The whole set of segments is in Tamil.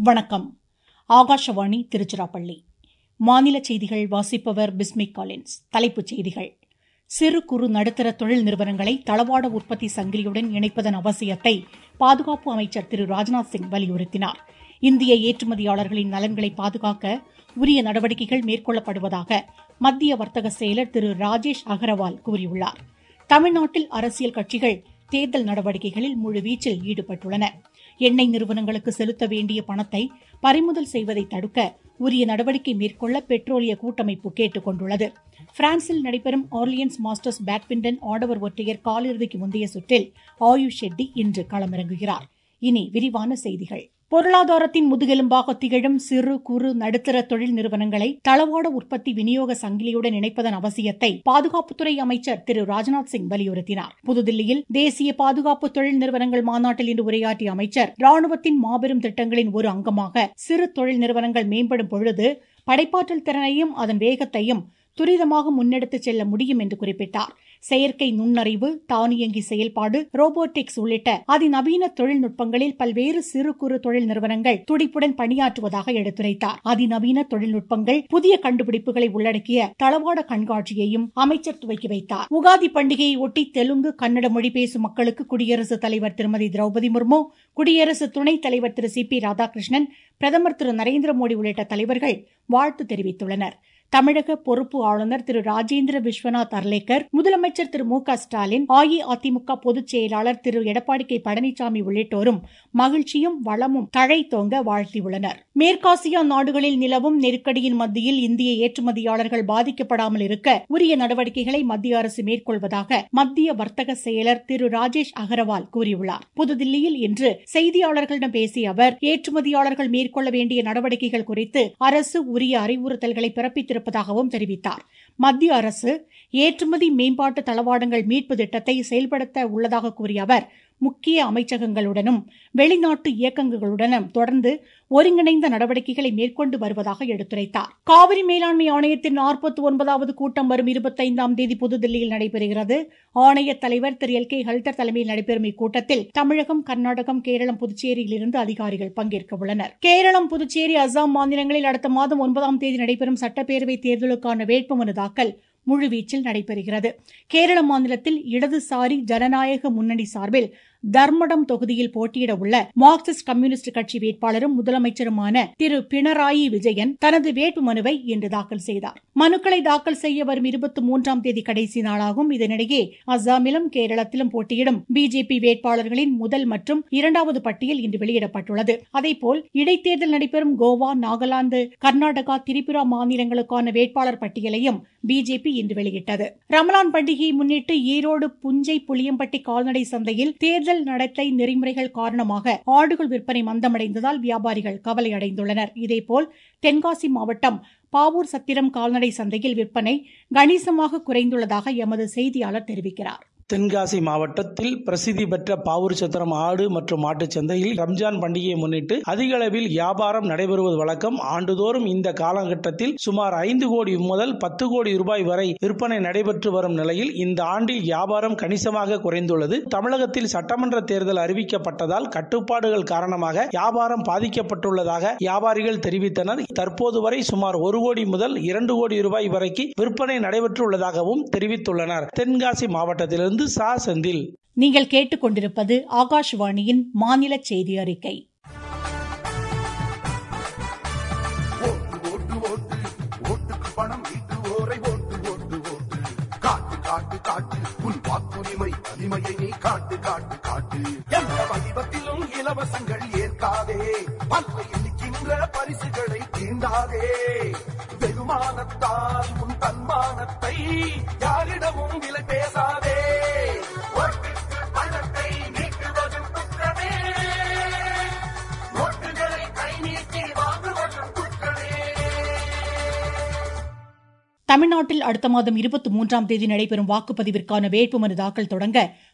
வணக்கம் ஆகாஷவாணி திருச்சிராப்பள்ளி மாநில செய்திகள் வாசிப்பவர் பிஸ்மிக் காலின்ஸ் தலைப்புச் செய்திகள் சிறு குறு நடுத்தர தொழில் நிறுவனங்களை தளவாட உற்பத்தி சங்கிலியுடன் இணைப்பதன் அவசியத்தை பாதுகாப்பு அமைச்சர் திரு ராஜ்நாத் சிங் வலியுறுத்தினார் இந்திய ஏற்றுமதியாளர்களின் நலன்களை பாதுகாக்க உரிய நடவடிக்கைகள் மேற்கொள்ளப்படுவதாக மத்திய வர்த்தக செயலர் திரு ராஜேஷ் அகர்வால் கூறியுள்ளார் தமிழ்நாட்டில் அரசியல் கட்சிகள் தேர்தல் நடவடிக்கைகளில் முழுவீச்சில் ஈடுபட்டுள்ளன எண்ணெய் நிறுவனங்களுக்கு செலுத்த வேண்டிய பணத்தை பறிமுதல் செய்வதை தடுக்க உரிய நடவடிக்கை மேற்கொள்ள பெட்ரோலிய கூட்டமைப்பு கேட்டுக் கொண்டுள்ளது பிரான்சில் நடைபெறும் ஆர்லியன்ஸ் மாஸ்டர்ஸ் பேட்மிண்டன் ஆடவர் ஒற்றையர் காலிறுதிக்கு முந்தைய சுற்றில் ஆயுஷ் ஷெட்டி இன்று களமிறங்குகிறார் இனி விரிவான செய்திகள் பொருளாதாரத்தின் முதுகெலும்பாக திகழும் சிறு குறு நடுத்தர தொழில் நிறுவனங்களை தளவாட உற்பத்தி விநியோக சங்கிலியுடன் இணைப்பதன் அவசியத்தை பாதுகாப்புத்துறை அமைச்சர் திரு ராஜ்நாத் சிங் வலியுறுத்தினார் புதுதில்லியில் தேசிய பாதுகாப்பு தொழில் நிறுவனங்கள் மாநாட்டில் இன்று உரையாற்றிய அமைச்சர் ராணுவத்தின் மாபெரும் திட்டங்களின் ஒரு அங்கமாக சிறு தொழில் நிறுவனங்கள் மேம்படும் பொழுது படைப்பாற்றல் திறனையும் அதன் வேகத்தையும் துரிதமாக முன்னெடுத்துச் செல்ல முடியும் என்று குறிப்பிட்டார் செயற்கை நுண்ணறிவு தானியங்கி செயல்பாடு ரோபோட்டிக்ஸ் உள்ளிட்ட அதிநவீன தொழில்நுட்பங்களில் பல்வேறு சிறு குறு தொழில் நிறுவனங்கள் துடிப்புடன் பணியாற்றுவதாக எடுத்துரைத்தார் அதிநவீன தொழில்நுட்பங்கள் புதிய கண்டுபிடிப்புகளை உள்ளடக்கிய தளவாட கண்காட்சியையும் அமைச்சர் துவக்கி வைத்தார் உகாதி பண்டிகையை ஒட்டி தெலுங்கு கன்னட மொழி பேசும் மக்களுக்கு குடியரசுத் தலைவர் திருமதி திரௌபதி முர்மு குடியரசு துணைத் தலைவர் திரு சி பி ராதாகிருஷ்ணன் பிரதமர் திரு நரேந்திர மோடி உள்ளிட்ட தலைவர்கள் வாழ்த்து தெரிவித்துள்ளனா் தமிழக பொறுப்பு ஆளுநர் திரு ராஜேந்திர விஸ்வநாத் அர்லேக்கர் முதலமைச்சர் திரு மு க ஸ்டாலின் அஇஅதிமுக பொதுச் செயலாளர் திரு எடப்பாடி கே பழனிசாமி உள்ளிட்டோரும் மகிழ்ச்சியும் வளமும் தழைத்தோங்க வாழ்த்தியுள்ளனர் மேற்காசியா நாடுகளில் நிலவும் நெருக்கடியின் மத்தியில் இந்திய ஏற்றுமதியாளர்கள் பாதிக்கப்படாமல் இருக்க உரிய நடவடிக்கைகளை மத்திய அரசு மேற்கொள்வதாக மத்திய வர்த்தக செயலர் திரு ராஜேஷ் அகர்வால் கூறியுள்ளார் புதுதில்லியில் இன்று செய்தியாளர்களிடம் பேசிய அவர் ஏற்றுமதியாளர்கள் மேற்கொள்ள வேண்டிய நடவடிக்கைகள் குறித்து அரசு உரிய அறிவுறுத்தல்களை பிறப்பித்திருப்பதாக இருப்பதாகவும் தெரிவித்தார் மத்திய அரசு ஏற்றுமதி மேம்பாட்டு தளவாடங்கள் மீட்பு திட்டத்தை செயல்படுத்த உள்ளதாக கூறிய அவர் முக்கிய அமைச்சகங்களுடனும் வெளிநாட்டு இயக்கங்களுடனும் தொடர்ந்து ஒருங்கிணைந்த நடவடிக்கைகளை மேற்கொண்டு வருவதாக எடுத்துரைத்தார் காவிரி மேலாண்மை ஆணையத்தின் நாற்பத்தி ஒன்பதாவது கூட்டம் வரும் இருபத்தைந்தாம் தேதி புதுதில்லியில் நடைபெறுகிறது ஆணைய தலைவர் திரு எல் கே ஹல்தர் தலைமையில் நடைபெறும் இக்கூட்டத்தில் தமிழகம் கர்நாடகம் கேரளம் புதுச்சேரியில் இருந்து அதிகாரிகள் பங்கேற்க உள்ளனர் கேரளம் புதுச்சேரி அசாம் மாநிலங்களில் அடுத்த மாதம் ஒன்பதாம் தேதி நடைபெறும் சட்டப்பேரவை தேர்தலுக்கான வேட்புமனு தாக்கல் முழுவீச்சில் நடைபெறுகிறது கேரள மாநிலத்தில் இடதுசாரி ஜனநாயக முன்னணி சார்பில் தர்மடம் தொகுதியில் போட்டியிட உள்ள மார்க்சிஸ்ட் கம்யூனிஸ்ட் கட்சி வேட்பாளரும் முதலமைச்சருமான திரு பினராயி விஜயன் தனது வேட்புமனுவை இன்று தாக்கல் செய்தார் மனுக்களை தாக்கல் செய்ய வரும் இருபத்தி மூன்றாம் தேதி கடைசி நாளாகும் இதனிடையே அஸ்ஸாமிலும் கேரளத்திலும் போட்டியிடும் பிஜேபி வேட்பாளர்களின் முதல் மற்றும் இரண்டாவது பட்டியல் இன்று வெளியிடப்பட்டுள்ளது அதேபோல் இடைத்தேர்தல் நடைபெறும் கோவா நாகாலாந்து கர்நாடகா திரிபுரா மாநிலங்களுக்கான வேட்பாளர் பட்டியலையும் பிஜேபி இன்று வெளியிட்டது ரமலான் பண்டிகையை முன்னிட்டு ஈரோடு புஞ்சை புளியம்பட்டி கால்நடை சந்தையில் தேர்தல் நடத்தை நெறிமுறைகள் காரணமாக ஆடுகள் விற்பனை மந்தமடைந்ததால் வியாபாரிகள் கவலை அடைந்துள்ளனர் இதேபோல் தென்காசி மாவட்டம் பாவூர் சத்திரம் கால்நடை சந்தையில் விற்பனை கணிசமாக குறைந்துள்ளதாக எமது செய்தியாளர் தெரிவிக்கிறார் தென்காசி மாவட்டத்தில் பிரசித்தி பெற்ற பாவூர் சத்திரம் ஆடு மற்றும் மாட்டுச் சந்தையில் ரம்ஜான் பண்டிகையை முன்னிட்டு அதிக அளவில் வியாபாரம் நடைபெறுவது வழக்கம் ஆண்டுதோறும் இந்த காலகட்டத்தில் சுமார் ஐந்து கோடி முதல் பத்து கோடி ரூபாய் வரை விற்பனை நடைபெற்று வரும் நிலையில் இந்த ஆண்டில் வியாபாரம் கணிசமாக குறைந்துள்ளது தமிழகத்தில் சட்டமன்ற தேர்தல் அறிவிக்கப்பட்டதால் கட்டுப்பாடுகள் காரணமாக வியாபாரம் பாதிக்கப்பட்டுள்ளதாக வியாபாரிகள் தெரிவித்தனர் தற்போது வரை சுமார் ஒரு கோடி முதல் இரண்டு கோடி ரூபாய் வரைக்கு விற்பனை நடைபெற்றுள்ளதாகவும் தெரிவித்துள்ளனர் தென்காசி மாவட்டத்திலிருந்து இருந்து சா செந்தில் நீங்கள் கேட்டுக்கொண்டிருப்பது ஆகாஷ்வாணியின் மாநில செய்தி அறிக்கை பணம் ஈட்டுவோரை ஓட்டு ஓட்டு ஓட்டு காட்டு காட்டு காட்டு உன் வாக்குரிமை வலிமையை நீ காட்டு காட்டு காட்டு எந்த வடிவத்திலும் இலவசங்கள் ஏற்காதே பல்ல எண்ணிக்கின்ற பரிசுகளை தீண்டாதே வெகுமானத்தால் உன் தன்மானத்தை யாரிடமும் விலை பேசாதே ஓட்டுக்கு பணத்தை நீக்குவதும் குற்றமே ஓட்டுகளை கை நீட்டி வாங்குவதும் குற்றமே தமிழ்நாட்டில் அடுத்த மாதம் இருபத்தி மூன்றாம் தேதி நடைபெறும் வாக்குப்பதிவிற்கான வேட்புமனு தாக்கல் தொடங்க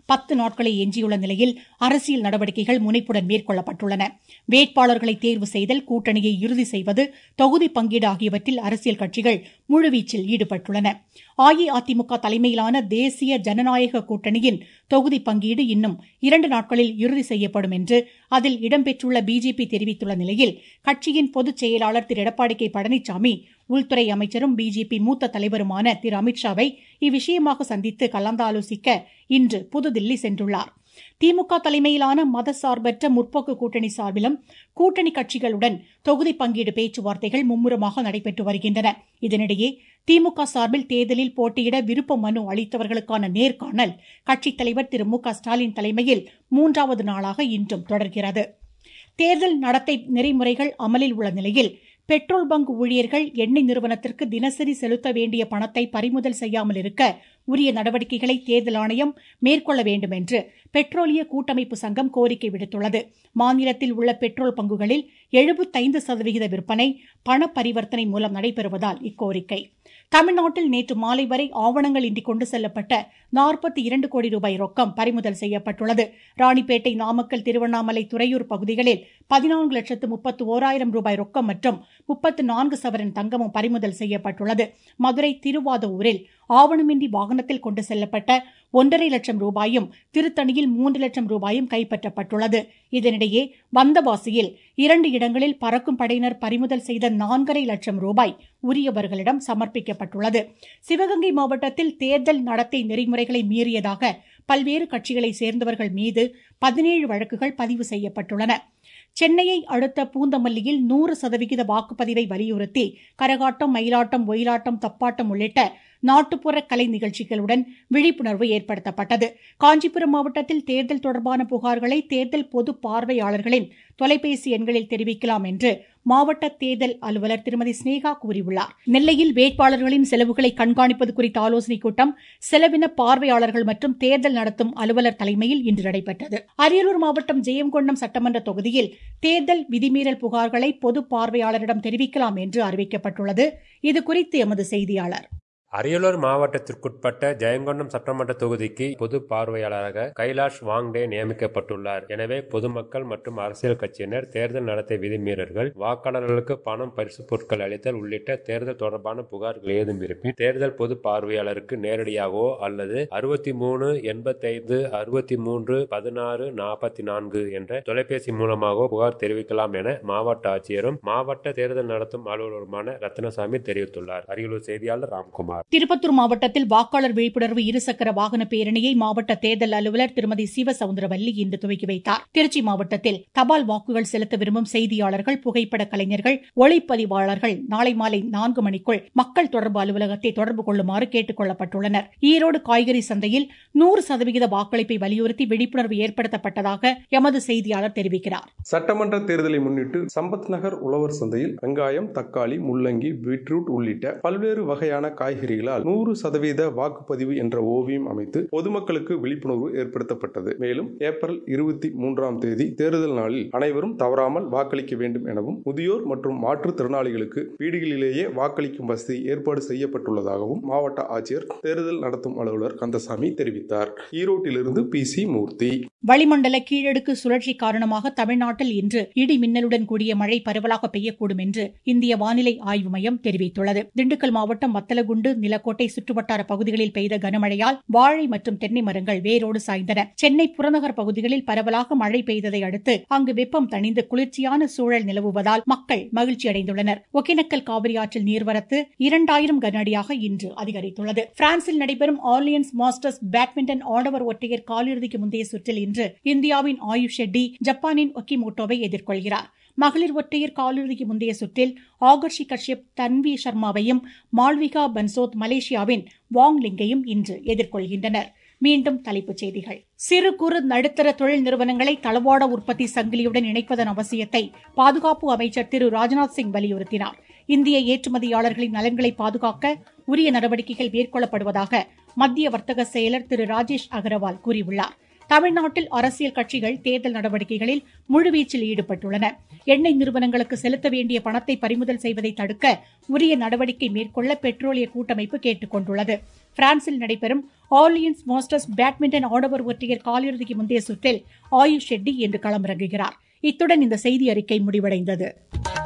பத்து நாட்களை எஞ்சியுள்ள நிலையில் அரசியல் நடவடிக்கைகள் முனைப்புடன் மேற்கொள்ளப்பட்டுள்ளன வேட்பாளர்களை தேர்வு செய்தல் கூட்டணியை இறுதி செய்வது தொகுதி பங்கீடு ஆகியவற்றில் அரசியல் கட்சிகள் முழுவீச்சில் ஈடுபட்டுள்ளன அஇஅதிமுக தலைமையிலான தேசிய ஜனநாயக கூட்டணியின் தொகுதி பங்கீடு இன்னும் இரண்டு நாட்களில் இறுதி செய்யப்படும் என்று அதில் இடம்பெற்றுள்ள பிஜேபி தெரிவித்துள்ள நிலையில் கட்சியின் பொதுச் செயலாளர் திரு எடப்பாடி கே பழனிசாமி உள்துறை அமைச்சரும் பிஜேபி மூத்த தலைவருமான திரு அமித்ஷாவை இவ்விஷயமாக சந்தித்து கலந்தாலோசிக்க இன்று புதுதில்லி சென்றுள்ளார் திமுக தலைமையிலான மதசார்பற்ற முற்போக்கு கூட்டணி சார்பிலும் கூட்டணி கட்சிகளுடன் தொகுதி பங்கீடு பேச்சுவார்த்தைகள் மும்முரமாக நடைபெற்று வருகின்றன இதனிடையே திமுக சார்பில் தேர்தலில் போட்டியிட விருப்ப மனு அளித்தவர்களுக்கான நேர்காணல் கட்சித் தலைவர் திரு மு க ஸ்டாலின் தலைமையில் மூன்றாவது நாளாக இன்றும் தொடர்கிறது தேர்தல் நடத்தை நெறிமுறைகள் அமலில் உள்ள நிலையில் பெட்ரோல் பங்க் ஊழியர்கள் எண்ணெய் நிறுவனத்திற்கு தினசரி செலுத்த வேண்டிய பணத்தை பறிமுதல் செய்யாமல் இருக்க உரிய நடவடிக்கைகளை தேர்தல் ஆணையம் மேற்கொள்ள வேண்டும் என்று பெட்ரோலிய கூட்டமைப்பு சங்கம் கோரிக்கை விடுத்துள்ளது மாநிலத்தில் உள்ள பெட்ரோல் பங்குகளில் எழுபத்தைந்து சதவிகித விற்பனை பண பரிவர்த்தனை மூலம் நடைபெறுவதால் இக்கோரிக்கை தமிழ்நாட்டில் நேற்று மாலை வரை ஆவணங்கள் இன்றி கொண்டு செல்லப்பட்ட நாற்பத்தி இரண்டு கோடி ரூபாய் ரொக்கம் பறிமுதல் செய்யப்பட்டுள்ளது ராணிப்பேட்டை நாமக்கல் திருவண்ணாமலை துறையூர் பகுதிகளில் பதினான்கு லட்சத்து முப்பத்து ஓராயிரம் ரூபாய் ரொக்கம் மற்றும் முப்பத்து நான்கு சவரன் தங்கமும் பறிமுதல் செய்யப்பட்டுள்ளது மதுரை திருவாதூரில் ஆவணமின்றி வாகனத்தில் கொண்டு செல்லப்பட்ட ஒன்றரை லட்சம் ரூபாயும் திருத்தணியில் மூன்று லட்சம் ரூபாயும் கைப்பற்றப்பட்டுள்ளது இதனிடையே வந்தவாசியில் இரண்டு இடங்களில் பறக்கும் படையினர் பறிமுதல் செய்த நான்கரை லட்சம் ரூபாய் உரியவர்களிடம் சமர்ப்பிக்கப்பட்டுள்ளது சிவகங்கை மாவட்டத்தில் தேர்தல் நடத்தை நெறிமுறைகளை மீறியதாக பல்வேறு கட்சிகளை சேர்ந்தவர்கள் மீது பதினேழு வழக்குகள் பதிவு செய்யப்பட்டுள்ளன சென்னையை அடுத்த பூந்தமல்லியில் நூறு சதவிகித வாக்குப்பதிவை வலியுறுத்தி கரகாட்டம் மயிலாட்டம் ஒயிலாட்டம் தப்பாட்டம் உள்ளிட்ட நாட்டுப்புற கலை நிகழ்ச்சிகளுடன் விழிப்புணர்வு ஏற்படுத்தப்பட்டது காஞ்சிபுரம் மாவட்டத்தில் தேர்தல் தொடர்பான புகார்களை தேர்தல் பொது பார்வையாளர்களின் தொலைபேசி எண்களில் தெரிவிக்கலாம் என்று மாவட்ட தேர்தல் அலுவலர் திருமதி ஸ்னேகா கூறியுள்ளார் நெல்லையில் வேட்பாளர்களின் செலவுகளை கண்காணிப்பது குறித்த ஆலோசனைக் கூட்டம் செலவின பார்வையாளர்கள் மற்றும் தேர்தல் நடத்தும் அலுவலர் தலைமையில் இன்று நடைபெற்றது அரியலூர் மாவட்டம் ஜெயங்கொண்டம் சட்டமன்ற தொகுதியில் தேர்தல் விதிமீறல் புகார்களை பொது பார்வையாளரிடம் தெரிவிக்கலாம் என்று அறிவிக்கப்பட்டுள்ளது இதுகுறித்து எமது செய்தியாளர் அரியலூர் மாவட்டத்திற்குட்பட்ட ஜெயங்கொண்டம் சட்டமன்ற தொகுதிக்கு பொது பார்வையாளராக கைலாஷ் வாங்டே நியமிக்கப்பட்டுள்ளார் எனவே பொதுமக்கள் மற்றும் அரசியல் கட்சியினர் தேர்தல் நடத்தை விதிமீறல்கள் வாக்காளர்களுக்கு பணம் பரிசு பொருட்கள் அளித்தல் உள்ளிட்ட தேர்தல் தொடர்பான புகார்கள் ஏதும் இருப்பின் தேர்தல் பொது பார்வையாளருக்கு நேரடியாகவோ அல்லது அறுபத்தி மூணு எண்பத்தைந்து அறுபத்தி மூன்று பதினாறு நாற்பத்தி நான்கு என்ற தொலைபேசி மூலமாகவோ புகார் தெரிவிக்கலாம் என மாவட்ட ஆட்சியரும் மாவட்ட தேர்தல் நடத்தும் அலுவலருமான ரத்னசாமி தெரிவித்துள்ளார் அரியலூர் செய்தியாளர் ராம்குமார் திருப்பத்தூர் மாவட்டத்தில் வாக்காளர் விழிப்புணர்வு இருசக்கர வாகன பேரணியை மாவட்ட தேர்தல் அலுவலர் திருமதி சிவ சவுந்தரவல்லி இன்று துவக்கி வைத்தார் திருச்சி மாவட்டத்தில் தபால் வாக்குகள் செலுத்த விரும்பும் செய்தியாளர்கள் புகைப்பட கலைஞர்கள் ஒளிப்பதிவாளர்கள் நாளை மாலை நான்கு மணிக்குள் மக்கள் தொடர்பு அலுவலகத்தை தொடர்பு கொள்ளுமாறு கேட்டுக் கொள்ளப்பட்டுள்ளனர் ஈரோடு காய்கறி சந்தையில் நூறு சதவிகித வாக்களிப்பை வலியுறுத்தி விழிப்புணர்வு ஏற்படுத்தப்பட்டதாக எமது செய்தியாளர் தெரிவிக்கிறார் சட்டமன்ற தேர்தலை முன்னிட்டு சம்பத் நகர் உழவர் சந்தையில் வெங்காயம் தக்காளி முள்ளங்கி பீட்ரூட் உள்ளிட்ட பல்வேறு வகையான காய்கறிகளால் நூறு சதவீத வாக்குப்பதிவு என்ற ஓவியம் அமைத்து பொதுமக்களுக்கு விழிப்புணர்வு ஏற்படுத்தப்பட்டது மேலும் ஏப்ரல் இருபத்தி மூன்றாம் தேதி தேர்தல் நாளில் அனைவரும் தவறாமல் வாக்களிக்க வேண்டும் எனவும் முதியோர் மற்றும் மாற்றுத்திறனாளிகளுக்கு வீடுகளிலேயே வாக்களிக்கும் வசதி ஏற்பாடு செய்யப்பட்டுள்ளதாகவும் மாவட்ட ஆட்சியர் தேர்தல் நடத்தும் அலுவலர் கந்தசாமி தெரிவித்தார் ஈரோட்டிலிருந்து பி சி மூர்த்தி வளிமண்டல கீழடுக்கு சுழற்சி காரணமாக தமிழ்நாட்டில் இன்று இடி மின்னலுடன் கூடிய மழை பரவலாக பெய்யக்கூடும் என்று இந்திய வானிலை ஆய்வு மையம் தெரிவித்துள்ளது திண்டுக்கல் மாவட்டம் வத்தலகுண்டு நிலக்கோட்டை சுற்றுவட்டார பகுதிகளில் பெய்த கனமழையால் வாழை மற்றும் தென்னை மரங்கள் வேரோடு சாய்ந்தன சென்னை புறநகர் பகுதிகளில் பரவலாக மழை பெய்ததை அடுத்து அங்கு வெப்பம் தணிந்து குளிர்ச்சியான சூழல் நிலவுவதால் மக்கள் மகிழ்ச்சி அடைந்துள்ளனர் ஒகேனக்கல் காவிரி ஆற்றில் நீர்வரத்து இரண்டாயிரம் கன அடியாக இன்று அதிகரித்துள்ளது பிரான்சில் நடைபெறும் ஆர்லியன்ஸ் மாஸ்டர்ஸ் பேட்மிண்டன் ஆடவர் ஒற்றையர் காலிறுதிக்கு முந்தைய சுற்றில் இன்று இந்தியாவின் ஆயுஷ் ஷெட்டி ஜப்பானின் ஒக்கிமோட்டோவை எதிர்கொள்கிறார் மகளிர் ஒற்றையர் காலிறுதிக்கு முந்தைய சுற்றில் ஆகர்ஷி கஷ்யப் தன்வி சர்மாவையும் மால்விகா பன்சோத் மலேசியாவின் வாங் லிங்கையும் இன்று எதிர்கொள்கின்றனர் மீண்டும் தலைப்புச் செய்திகள் சிறு குறு நடுத்தர தொழில் நிறுவனங்களை தளவாட உற்பத்தி சங்கிலியுடன் இணைப்பதன் அவசியத்தை பாதுகாப்பு அமைச்சர் திரு ராஜ்நாத் சிங் வலியுறுத்தினார் இந்திய ஏற்றுமதியாளர்களின் நலன்களை பாதுகாக்க உரிய நடவடிக்கைகள் மேற்கொள்ளப்படுவதாக மத்திய வர்த்தக செயலர் திரு ராஜேஷ் அகர்வால் கூறியுள்ளார் தமிழ்நாட்டில் அரசியல் கட்சிகள் தேர்தல் நடவடிக்கைகளில் முழுவீச்சில் ஈடுபட்டுள்ளன எண்ணெய் நிறுவனங்களுக்கு செலுத்த வேண்டிய பணத்தை பறிமுதல் செய்வதை தடுக்க உரிய நடவடிக்கை மேற்கொள்ள பெட்ரோலிய கூட்டமைப்பு கேட்டுக் கொண்டுள்ளது பிரான்சில் நடைபெறும் ஆர்லியன்ஸ் மாஸ்டர்ஸ் பேட்மிண்டன் ஆடவர் ஒற்றையர் காலிறுதிக்கு முந்தைய சுற்றில் ஆயுஷ் ஷெட்டி இன்று களமிறங்குகிறார் இத்துடன் இந்த செய்தி அறிக்கை முடிவடைந்தது